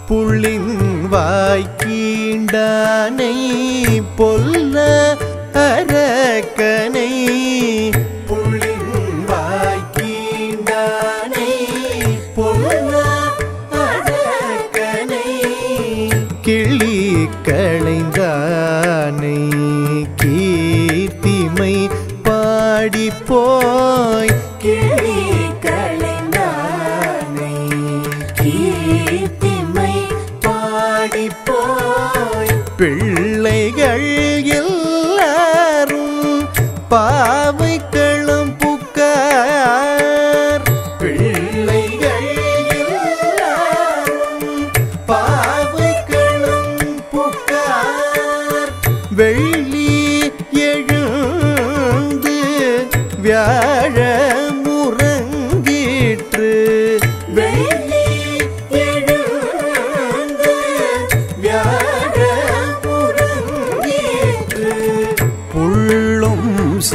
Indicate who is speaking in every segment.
Speaker 1: புள்ளின் வாய்க்கீண்டானை பொல்ல அரக்கனை புள்ளின் வாய்க்கீண்டானை பொல்ல அரக்கனை கிளி களைந்தானை கீர்த்திமை பாடி போய் கிளி களைந்தானை கீர்த்திமை பாடி போய் பிள்ளைகள் எல்லாரும் பாவைக்களம் புக்கார் பிள்ளைகள் எல்லாரும் பாவைக்களம் புக்கார் வெள்ளி எழுந்து வியாழ முறங்கிற்று வெள்ளி எழுந்து வியாழ முறங்கிற்று புள்ளும்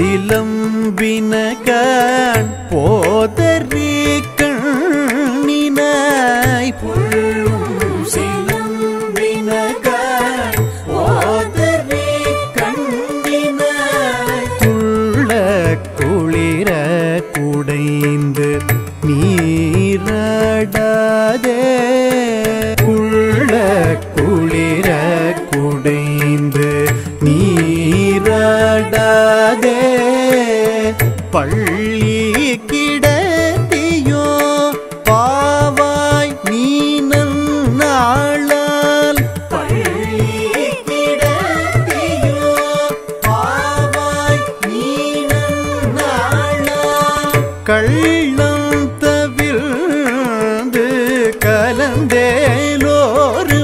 Speaker 1: சிலம்பினகான் போதறி கண்ணினாய் புள்ளும் சிலம்பினகான் போதறி கண்ணினாய் துள்ள குளிர குடைந்து நீராடாதே குள்ள குளிர குடைந்து நீராடாதே பள்ளி கிடத்தியோ பாவாய் நீ நன்னாளால் பள்ளி கிடத்தியோ பாவாய் நீ நன்னாளால் கள்ளம் தவிர்ந்து கலந்தேலோரு